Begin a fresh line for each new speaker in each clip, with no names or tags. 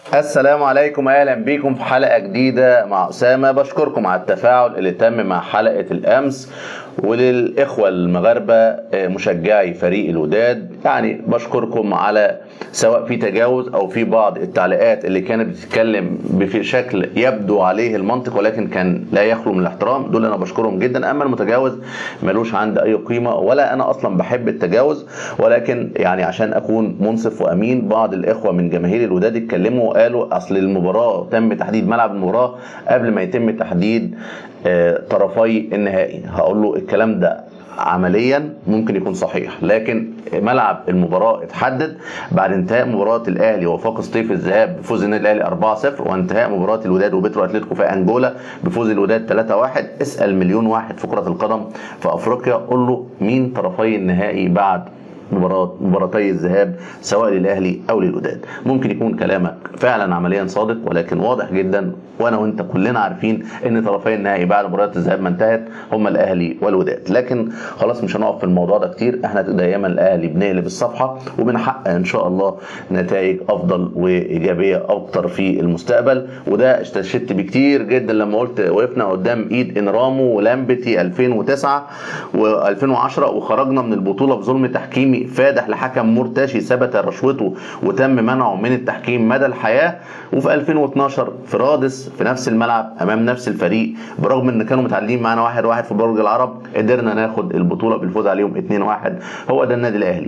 السلام عليكم اهلا بيكم في حلقه جديده مع اسامه بشكركم على التفاعل اللي تم مع حلقه الامس وللاخوه المغاربه آه، مشجعي فريق الوداد يعني بشكركم على سواء في تجاوز او في بعض التعليقات اللي كانت بتتكلم بشكل يبدو عليه المنطق ولكن كان لا يخلو من الاحترام دول انا بشكرهم جدا اما المتجاوز ملوش عندي اي قيمه ولا انا اصلا بحب التجاوز ولكن يعني عشان اكون منصف وامين بعض الاخوه من جماهير الوداد اتكلموا وقالوا اصل المباراه تم تحديد ملعب المباراه قبل ما يتم تحديد آه، طرفي النهائي هقول له الكلام ده عمليا ممكن يكون صحيح لكن ملعب المباراه اتحدد بعد انتهاء مباراه الاهلي وفاق سطيف الذهاب بفوز النادي الاهلي 4-0 وانتهاء مباراه الوداد وبترو اتلتيكو في انجولا بفوز الوداد 3-1 اسال مليون واحد في كره القدم في افريقيا قول له مين طرفي النهائي بعد مباراة مباراتي الذهاب سواء للاهلي او للوداد ممكن يكون كلامك فعلا عمليا صادق ولكن واضح جدا وانا وانت كلنا عارفين ان طرفي النهائي بعد مباراه الذهاب ما انتهت هما الاهلي والوداد لكن خلاص مش هنقف في الموضوع ده كتير احنا دايما الاهلي بنقلب الصفحه وبنحقق ان شاء الله نتائج افضل وايجابيه اكتر في المستقبل وده استشهدت بكتير جدا لما قلت وقفنا قدام ايد انرامو ولامبتي 2009 و2010 وخرجنا من البطوله بظلم تحكيمي فادح لحكم مرتشي ثبت رشوته وتم منعه من التحكيم مدى الحياه وفي 2012 في رادس في نفس الملعب امام نفس الفريق برغم ان كانوا متعادلين معانا واحد واحد في برج العرب قدرنا ناخد البطوله بالفوز عليهم 2-1 هو ده النادي الاهلي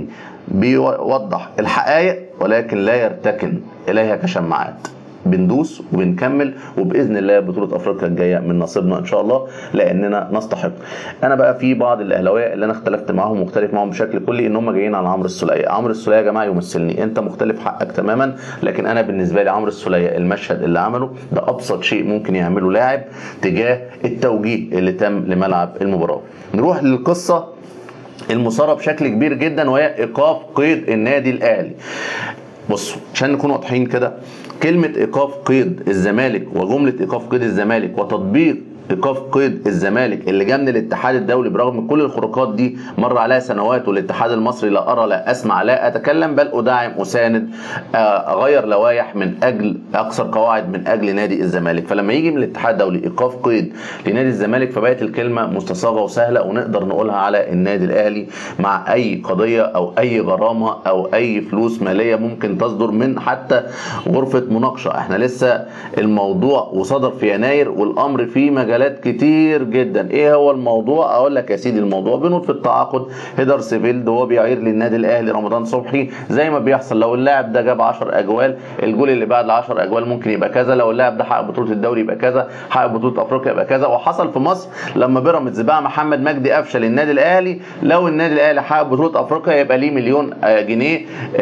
بيوضح الحقائق ولكن لا يرتكن اليها كشماعات بندوس وبنكمل وباذن الله بطوله افريقيا الجايه من نصيبنا ان شاء الله لاننا نستحق. انا بقى في بعض الاهلاويه اللي انا اختلفت معاهم ومختلف معاهم بشكل كلي ان هم جايين على عمرو السوليه، عمرو السوليه يا جماعه يمثلني، انت مختلف حقك تماما لكن انا بالنسبه لي عمرو السوليه المشهد اللي عمله ده ابسط شيء ممكن يعمله لاعب تجاه التوجيه اللي تم لملعب المباراه. نروح للقصه المثاره بشكل كبير جدا وهي ايقاف قيد النادي الاهلي. بصوا عشان نكون واضحين كده كلمة إيقاف قيد الزمالك وجملة إيقاف قيد الزمالك وتطبيق ايقاف قيد الزمالك اللي جه من الاتحاد الدولي برغم كل الخروقات دي مر عليها سنوات والاتحاد المصري لا ارى لا اسمع لا اتكلم بل ادعم اساند آه، اغير لوائح من اجل اكثر قواعد من اجل نادي الزمالك فلما يجي من الاتحاد الدولي ايقاف قيد لنادي الزمالك فبقت الكلمه مستصاغه وسهله ونقدر نقولها على النادي الاهلي مع اي قضيه او اي غرامه او اي فلوس ماليه ممكن تصدر من حتى غرفه مناقشه احنا لسه الموضوع وصدر في يناير والامر فيه مجالات كتير جدا ايه هو الموضوع اقول لك يا سيدي الموضوع بنود في التعاقد هيدر سيفيلد هو بيعير للنادي الاهلي رمضان صبحي زي ما بيحصل لو اللاعب ده جاب 10 اجوال الجول اللي بعد ال 10 اجوال ممكن يبقى كذا لو اللاعب ده حقق بطوله الدوري يبقى كذا حقق بطوله افريقيا يبقى كذا وحصل في مصر لما بيراميدز باع محمد مجدي قفشه للنادي الاهلي لو النادي الاهلي حقق بطوله افريقيا يبقى ليه مليون آه، جنيه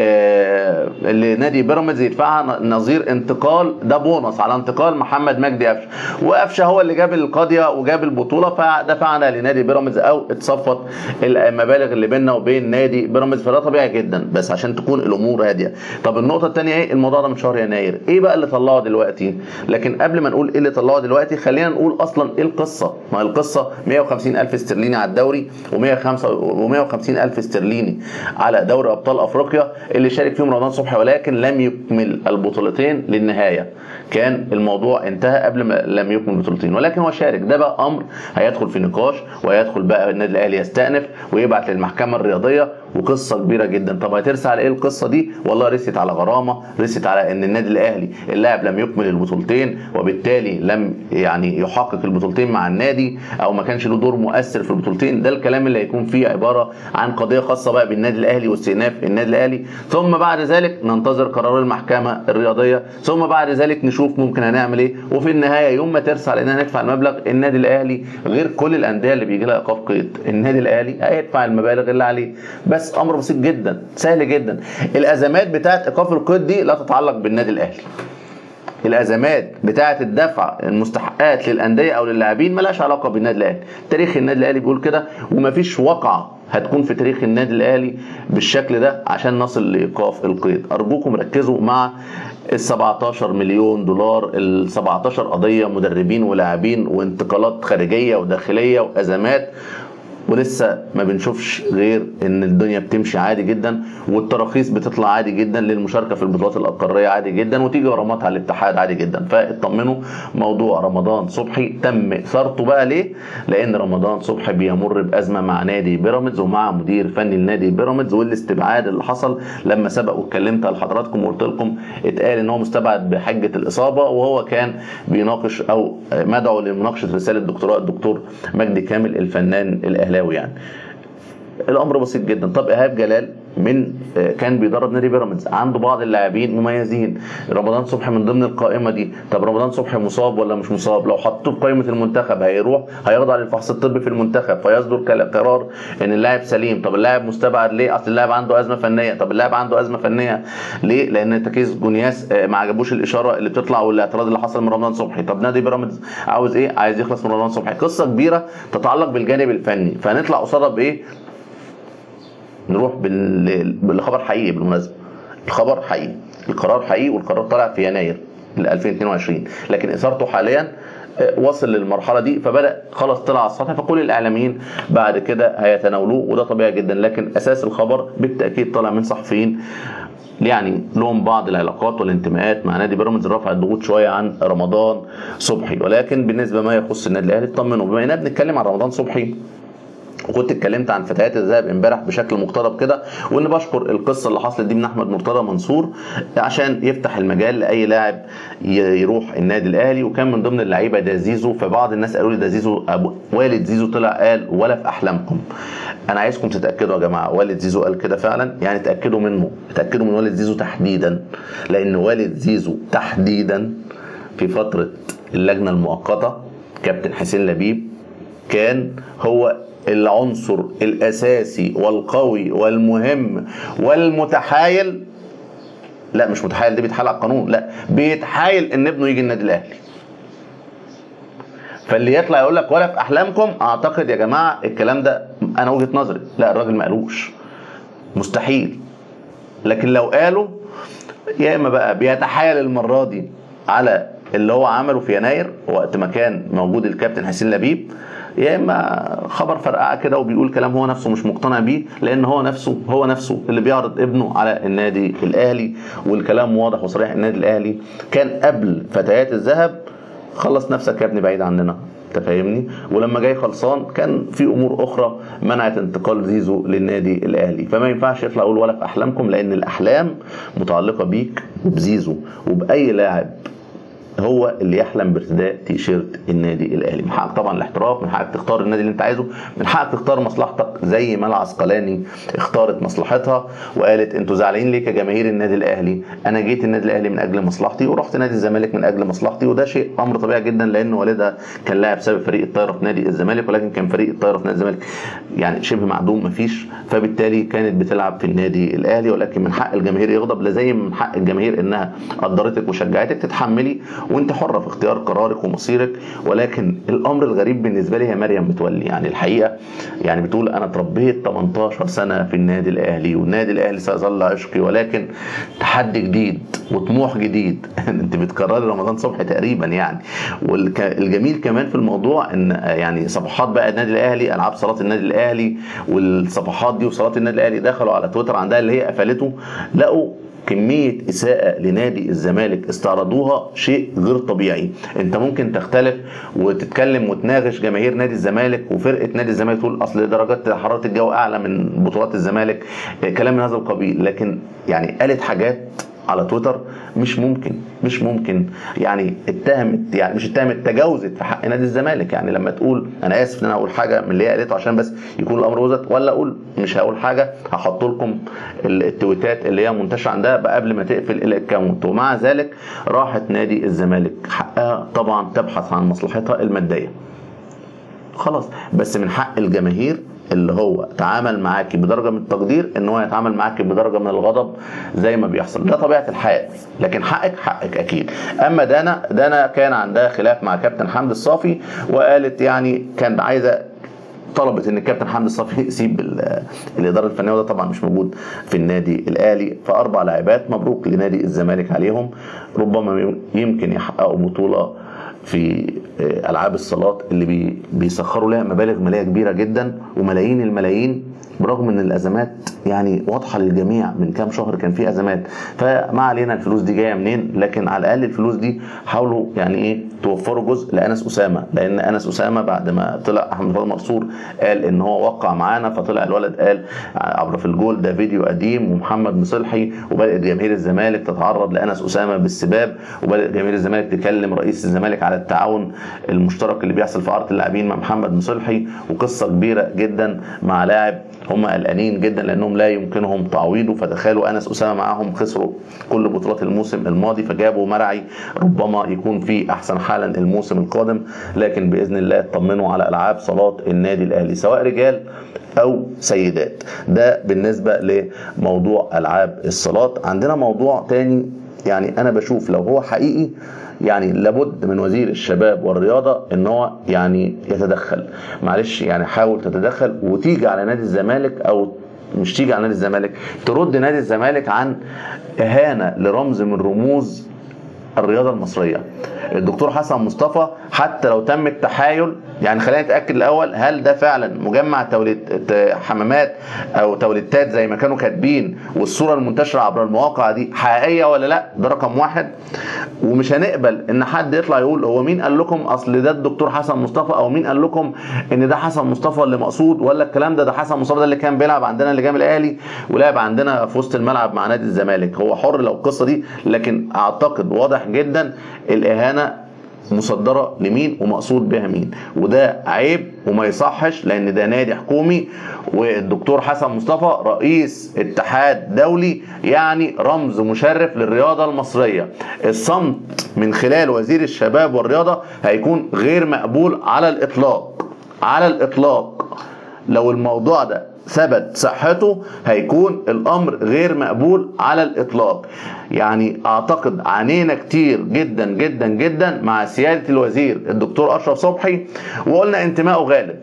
آه، لنادي بيراميدز يدفعها نظير انتقال ده بونص على انتقال محمد مجدي قفشه وقفشه هو اللي جاب القضيه وجاب البطوله فدفعنا لنادي بيراميدز او اتصفت المبالغ اللي بيننا وبين نادي بيراميدز فده طبيعي جدا بس عشان تكون الامور هاديه طب النقطه الثانيه ايه الموضوع ده من شهر يناير ايه بقى اللي طلعه دلوقتي لكن قبل ما نقول ايه اللي طلعه دلوقتي خلينا نقول اصلا ايه القصه ما القصه 150 الف استرليني على الدوري و105 و150 الف استرليني على دوري ابطال افريقيا اللي شارك فيهم رمضان صبحي ولكن لم يكمل البطولتين للنهايه كان الموضوع انتهى قبل ما لم يكمل البطولتين ولكن هو شارك ده بقى امر هيدخل في نقاش ويدخل بقى النادي الاهلي يستأنف ويبعت للمحكمه الرياضيه وقصه كبيره جدا طب هترسى على ايه القصه دي والله رست على غرامه رست على ان النادي الاهلي اللاعب لم يكمل البطولتين وبالتالي لم يعني يحقق البطولتين مع النادي او ما كانش له دور مؤثر في البطولتين ده الكلام اللي هيكون فيه عباره عن قضيه خاصه بقى بالنادي الاهلي واستئناف النادي الاهلي ثم بعد ذلك ننتظر قرار المحكمه الرياضيه ثم بعد ذلك نشوف ممكن هنعمل ايه وفي النهايه يوم ما ترسى على اننا ندفع المبلغ النادي الاهلي غير كل الانديه اللي بيجي لها ايقاف قيد النادي الاهلي هيدفع المبالغ اللي عليه بس امر بسيط جدا سهل جدا الازمات بتاعت ايقاف القيد دي لا تتعلق بالنادي الاهلي الازمات بتاعه الدفع المستحقات للانديه او للاعبين ملهاش علاقه بالنادي الاهلي تاريخ النادي الاهلي بيقول كده ومفيش واقعه هتكون في تاريخ النادي الاهلي بالشكل ده عشان نصل لايقاف القيد ارجوكم ركزوا مع ال 17 مليون دولار ال 17 قضيه مدربين ولاعبين وانتقالات خارجيه وداخليه وازمات ولسه ما بنشوفش غير ان الدنيا بتمشي عادي جدا والتراخيص بتطلع عادي جدا للمشاركه في البطولات القاريه عادي جدا وتيجي غرامات على الاتحاد عادي جدا فاطمنوا موضوع رمضان صبحي تم اثارته بقى ليه؟ لان رمضان صبحي بيمر بازمه مع نادي بيراميدز ومع مدير فني لنادي بيراميدز والاستبعاد اللي حصل لما سبق واتكلمت لحضراتكم وقلت لكم اتقال ان هو مستبعد بحجه الاصابه وهو كان بيناقش او مدعو لمناقشه رساله دكتوراه الدكتور مجدي كامل الفنان الاهلاوي يعني الامر بسيط جدا طب ايهاب جلال من كان بيدرب نادي بيراميدز عنده بعض اللاعبين مميزين رمضان صبحي من ضمن القائمه دي طب رمضان صبحي مصاب ولا مش مصاب لو حطوه في قائمه المنتخب هيروح هيخضع للفحص الطبي في المنتخب فيصدر قرار ان اللاعب سليم طب اللاعب مستبعد ليه اصل اللاعب عنده ازمه فنيه طب اللاعب عنده ازمه فنيه ليه لان تكيس جونياس ما عجبوش الاشاره اللي بتطلع والاعتراض اللي حصل من رمضان صبحي طب نادي بيراميدز عاوز ايه عايز يخلص من رمضان صبحي قصه كبيره تتعلق بالجانب الفني فهنطلع قصادها بايه نروح بالخبر حقيقي بالمناسبه الخبر حقيقي القرار حقيقي والقرار طلع في يناير 2022 لكن اثارته حاليا وصل للمرحله دي فبدا خلاص طلع على السطح فكل الاعلاميين بعد كده هيتناولوه وده طبيعي جدا لكن اساس الخبر بالتاكيد طالع من صحفيين يعني لهم بعض العلاقات والانتماءات مع نادي بيراميدز رفع الضغوط شويه عن رمضان صبحي ولكن بالنسبه ما يخص النادي الاهلي اطمنوا بما اننا بنتكلم عن رمضان صبحي وكنت اتكلمت عن فتيات الذهب امبارح بشكل مقترب كده وان بشكر القصه اللي حصلت دي من احمد مرتضى منصور عشان يفتح المجال لاي لاعب يروح النادي الاهلي وكان من ضمن اللعيبه ده زيزو فبعض الناس قالوا لي ده زيزو أبو والد زيزو طلع قال ولا في احلامكم انا عايزكم تتاكدوا يا جماعه والد زيزو قال كده فعلا يعني تاكدوا منه تاكدوا من والد زيزو تحديدا لان والد زيزو تحديدا في فتره اللجنه المؤقته كابتن حسين لبيب كان هو العنصر الاساسي والقوي والمهم والمتحايل لا مش متحايل ده بيتحايل على القانون لا بيتحايل ان ابنه يجي النادي الاهلي فاللي يطلع يقول لك ولا في احلامكم اعتقد يا جماعه الكلام ده انا وجهه نظري لا الراجل ما قالوش مستحيل لكن لو قالوا يا اما بقى بيتحايل المره دي على اللي هو عمله في يناير وقت ما كان موجود الكابتن حسين لبيب يا اما خبر فرقعه كده وبيقول كلام هو نفسه مش مقتنع بيه لان هو نفسه هو نفسه اللي بيعرض ابنه على النادي الاهلي والكلام واضح وصريح النادي الاهلي كان قبل فتيات الذهب خلص نفسك يا ابني بعيد عننا انت فاهمني ولما جاي خلصان كان في امور اخرى منعت انتقال زيزو للنادي الاهلي فما ينفعش يطلع يقول ولا في احلامكم لان الاحلام متعلقه بيك وبزيزو وباي لاعب هو اللي يحلم بارتداء تيشيرت النادي الاهلي من حقك طبعا الاحتراف من حقك تختار النادي اللي انت عايزه من حقك تختار مصلحتك زي ما العسقلاني اختارت مصلحتها وقالت انتوا زعلانين ليه كجماهير النادي الاهلي انا جيت النادي الاهلي من اجل مصلحتي ورحت نادي الزمالك من اجل مصلحتي وده شيء امر طبيعي جدا لان والدها كان لاعب سابق فريق الطايره في نادي الزمالك ولكن كان فريق الطايره في نادي الزمالك يعني شبه معدوم مفيش فبالتالي كانت بتلعب في النادي الاهلي ولكن من حق الجماهير يغضب لا زي من حق الجماهير انها قدرتك وشجعتك تتحملي وانت حره في اختيار قرارك ومصيرك ولكن الامر الغريب بالنسبه لي هي مريم متولي يعني الحقيقه يعني بتقول انا اتربيت 18 سنه في النادي الاهلي والنادي الاهلي سيظل عشقي ولكن تحدي جديد وطموح جديد انت بتكرري رمضان صبحي تقريبا يعني والجميل كمان في الموضوع ان يعني صفحات بقى النادي الاهلي العاب صلاه النادي الاهلي والصفحات دي وصلاه النادي الاهلي دخلوا على تويتر عندها اللي هي قفلته لقوا كمية إساءة لنادي الزمالك استعرضوها شيء غير طبيعي انت ممكن تختلف وتتكلم وتناقش جماهير نادي الزمالك وفرقة نادي الزمالك تقول أصل درجات حرارة الجو أعلى من بطولات الزمالك كلام من هذا القبيل لكن يعني قالت حاجات على تويتر مش ممكن مش ممكن يعني اتهمت يعني مش اتهمت تجاوزت في حق نادي الزمالك يعني لما تقول انا اسف ان انا اقول حاجه من اللي هي قالته عشان بس يكون الامر وزت ولا اقول مش هقول حاجه هحط لكم التويتات اللي هي منتشره عندها بقى قبل ما تقفل الاكونت ومع ذلك راحت نادي الزمالك حقها طبعا تبحث عن مصلحتها الماديه خلاص بس من حق الجماهير اللي هو تعامل معاكي بدرجه من التقدير ان هو يتعامل معاكي بدرجه من الغضب زي ما بيحصل ده طبيعه الحياه لكن حقك حقك اكيد اما دانا دانا كان عندها خلاف مع كابتن حمدي الصافي وقالت يعني كان عايزه طلبت ان الكابتن حمدي الصافي يسيب الاداره الفنيه وده طبعا مش موجود في النادي الاهلي فاربع لاعبات مبروك لنادي الزمالك عليهم ربما يمكن يحققوا بطوله في العاب الصالات اللي بيسخروا لها مبالغ ماليه كبيره جدا وملايين الملايين برغم ان الازمات يعني واضحه للجميع من كام شهر كان في ازمات فما علينا الفلوس دي جايه منين لكن على الاقل الفلوس دي حاولوا يعني ايه توفروا جزء لانس اسامه لان انس اسامه بعد ما طلع احمد فؤاد منصور قال ان هو وقع معانا فطلع الولد قال عبر في الجول ده فيديو قديم ومحمد مصلحي وبدات جماهير الزمالك تتعرض لانس اسامه بالسباب وبدات جماهير الزمالك تكلم رئيس الزمالك على التعاون المشترك اللي بيحصل في عرض اللاعبين مع محمد مصلحي وقصه كبيره جدا مع لاعب هم قلقانين جدا لانهم لا يمكنهم تعويضه فتخيلوا انس اسامه معاهم خسروا كل بطولات الموسم الماضي فجابوا مرعي ربما يكون في احسن حالا الموسم القادم لكن باذن الله اطمنوا على العاب صالات النادي الاهلي سواء رجال او سيدات ده بالنسبه لموضوع العاب الصالات عندنا موضوع تاني يعني انا بشوف لو هو حقيقي يعني لابد من وزير الشباب والرياضه ان هو يعني يتدخل معلش يعني حاول تتدخل وتيجي على نادي الزمالك او مش تيجي على نادي الزمالك ترد نادي الزمالك عن اهانه لرمز من رموز الرياضه المصريه الدكتور حسن مصطفى حتى لو تم التحايل يعني خلينا نتاكد الاول هل ده فعلا مجمع توليد حمامات او توليدات زي ما كانوا كاتبين والصوره المنتشره عبر المواقع دي حقيقيه ولا لا ده رقم واحد ومش هنقبل ان حد يطلع يقول هو مين قال لكم اصل ده الدكتور حسن مصطفى او مين قال لكم ان ده حسن مصطفى اللي مقصود ولا الكلام ده ده حسن مصطفى ده اللي كان بيلعب عندنا اللي جام الاهلي ولعب عندنا في وسط الملعب مع نادي الزمالك هو حر لو القصه دي لكن اعتقد واضح جدا الاهانه مصدره لمين ومقصود بها مين وده عيب وما يصحش لان ده نادي حكومي والدكتور حسن مصطفى رئيس اتحاد دولي يعني رمز مشرف للرياضه المصريه الصمت من خلال وزير الشباب والرياضه هيكون غير مقبول على الاطلاق على الاطلاق لو الموضوع ده ثبت صحته هيكون الامر غير مقبول على الاطلاق يعني اعتقد عانينا كتير جدا جدا جدا مع سياده الوزير الدكتور اشرف صبحي وقلنا انتمائه غالب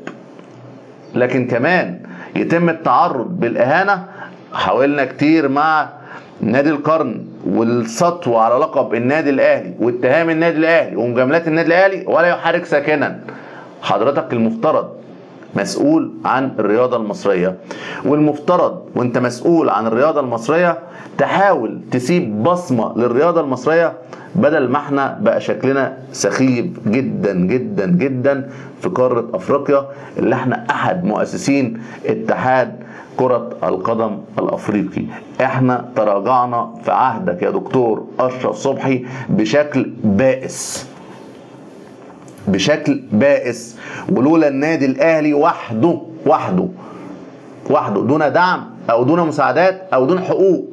لكن كمان يتم التعرض بالاهانه حاولنا كتير مع نادي القرن والسطو على لقب النادي الاهلي واتهام النادي الاهلي ومجاملات النادي الاهلي ولا يحرك ساكنا حضرتك المفترض مسؤول عن الرياضه المصريه والمفترض وانت مسؤول عن الرياضه المصريه تحاول تسيب بصمه للرياضه المصريه بدل ما احنا بقى شكلنا سخيف جدا جدا جدا في قاره افريقيا اللي احنا احد مؤسسين اتحاد كرة القدم الأفريقي احنا تراجعنا في عهدك يا دكتور أشرف صبحي بشكل بائس بشكل بائس ولولا النادي الاهلي وحده وحده وحده دون دعم او دون مساعدات او دون حقوق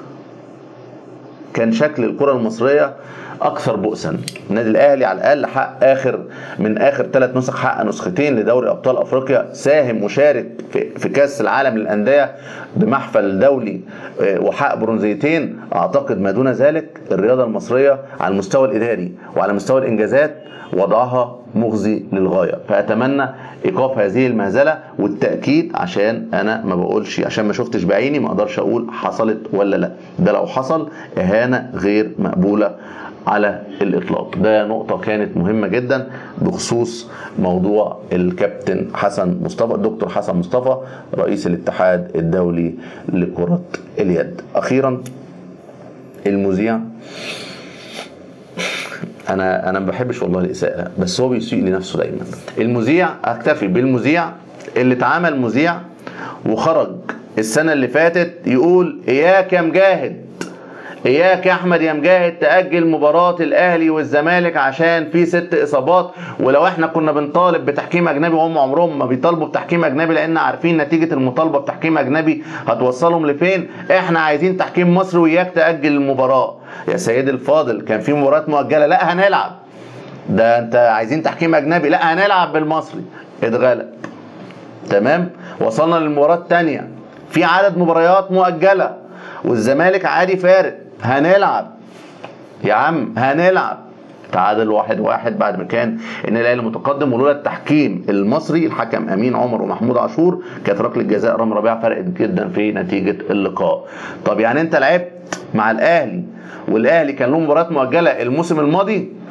كان شكل الكره المصريه اكثر بؤسا النادي الاهلي على الاقل حق اخر من اخر ثلاث نسخ حق نسختين لدوري ابطال افريقيا ساهم وشارك في, في كاس العالم للانديه بمحفل دولي وحقق برونزيتين اعتقد ما دون ذلك الرياضه المصريه على المستوى الاداري وعلى مستوى الانجازات وضعها مغزي للغايه فاتمنى ايقاف هذه المهزله والتاكيد عشان انا ما بقولش عشان ما شفتش بعيني ما اقدرش اقول حصلت ولا لا ده لو حصل اهانه غير مقبوله على الاطلاق ده نقطه كانت مهمه جدا بخصوص موضوع الكابتن حسن مصطفى الدكتور حسن مصطفى رئيس الاتحاد الدولي لكره اليد اخيرا المذيع انا انا ما بحبش والله الاساءه بس هو بيسيء لنفسه دايما المذيع اكتفي بالمذيع اللي اتعمل مذيع وخرج السنه اللي فاتت يقول اياك يا مجاهد اياك يا احمد يا مجاهد تاجل مباراه الاهلي والزمالك عشان في ست اصابات ولو احنا كنا بنطالب بتحكيم اجنبي وهم عمرهم ما بيطالبوا بتحكيم اجنبي لان عارفين نتيجه المطالبه بتحكيم اجنبي هتوصلهم لفين احنا عايزين تحكيم مصري واياك تاجل المباراه يا سيدي الفاضل كان في مباراه مؤجله لا هنلعب ده انت عايزين تحكيم اجنبي لا هنلعب بالمصري اتغلب تمام وصلنا للمباراه الثانيه في عدد مباريات مؤجله والزمالك عادي فارق هنلعب يا عم هنلعب تعادل واحد واحد بعد ما كان ان الاهلي متقدم ولولا التحكيم المصري الحكم امين عمر ومحمود عاشور كانت ركله جزاء رامي ربيعه فرقت جدا في نتيجه اللقاء طب يعني انت لعبت مع الاهلي والاهلي كان له مباراه مؤجله الموسم الماضي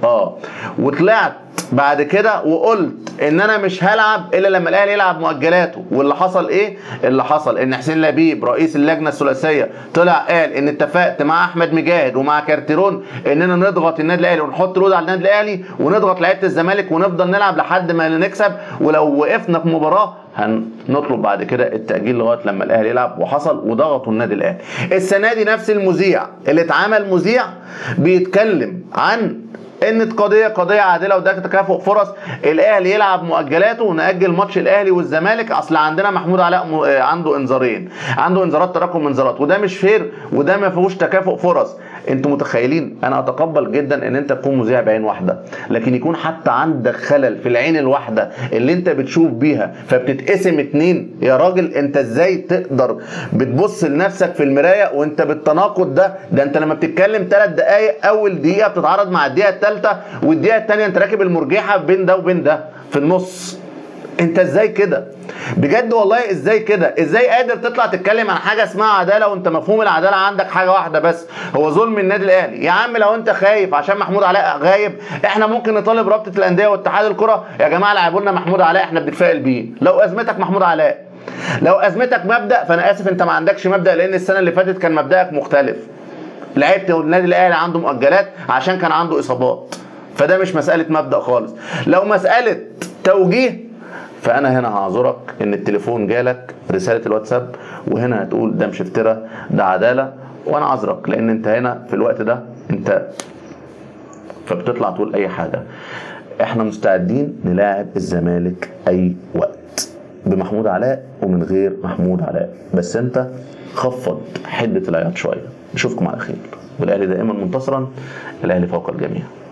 اه وطلعت بعد كده وقلت ان انا مش هلعب الا لما الاهلي يلعب مؤجلاته واللي حصل ايه اللي حصل ان حسين لبيب رئيس اللجنه الثلاثيه طلع قال ان اتفقت مع احمد مجاهد ومع كارتيرون اننا نضغط النادي الاهلي ونحط لود على النادي الاهلي ونضغط لعيبه الزمالك ونفضل نلعب لحد ما نكسب ولو وقفنا في مباراه هنطلب بعد كده التاجيل لغايه لما الاهلي يلعب وحصل وضغطوا النادي الاهلي السنه دي نفس المذيع اللي اتعمل مذيع بيتكلم عن ان القضيه قضيه عادله وده تكافؤ فرص الاهلي يلعب مؤجلاته وناجل ماتش الاهلي والزمالك اصل عندنا محمود علاء م... عنده انذارين عنده انذارات تراكم انذارات وده مش فير وده ما فيهوش تكافؤ فرص انتوا متخيلين انا اتقبل جدا ان انت تكون مذيع بعين واحده لكن يكون حتى عندك خلل في العين الواحده اللي انت بتشوف بيها فبتتقسم اتنين يا راجل انت ازاي تقدر بتبص لنفسك في المرايه وانت بالتناقض ده ده انت لما بتتكلم ثلاث دقائق اول دقيقه بتتعارض مع الدقيقه الثالثه والدقيقه الثانيه انت راكب المرجحه بين ده وبين ده في النص انت ازاي كده بجد والله ازاي كده ازاي قادر تطلع تتكلم عن حاجه اسمها عداله وانت مفهوم العداله عندك حاجه واحده بس هو ظلم النادي الاهلي يا عم لو انت خايف عشان محمود علاء غايب احنا ممكن نطالب رابطه الانديه واتحاد الكره يا جماعه لعبوا لنا محمود علاء احنا بنتفائل بيه لو ازمتك محمود علاء لو ازمتك مبدا فانا اسف انت ما عندكش مبدا لان السنه اللي فاتت كان مبدأك مختلف لعيبه النادي الاهلي عنده مؤجلات عشان كان عنده اصابات فده مش مساله مبدا خالص لو مساله توجيه فانا هنا هعذرك ان التليفون جالك رساله الواتساب وهنا هتقول ده مش افتراء ده عداله وانا عذرك لان انت هنا في الوقت ده انت فبتطلع تقول اي حاجه احنا مستعدين نلاعب الزمالك اي وقت بمحمود علاء ومن غير محمود علاء بس انت خفض حده العياط شويه نشوفكم على خير والاهلي دائما منتصرا الاهلي فوق الجميع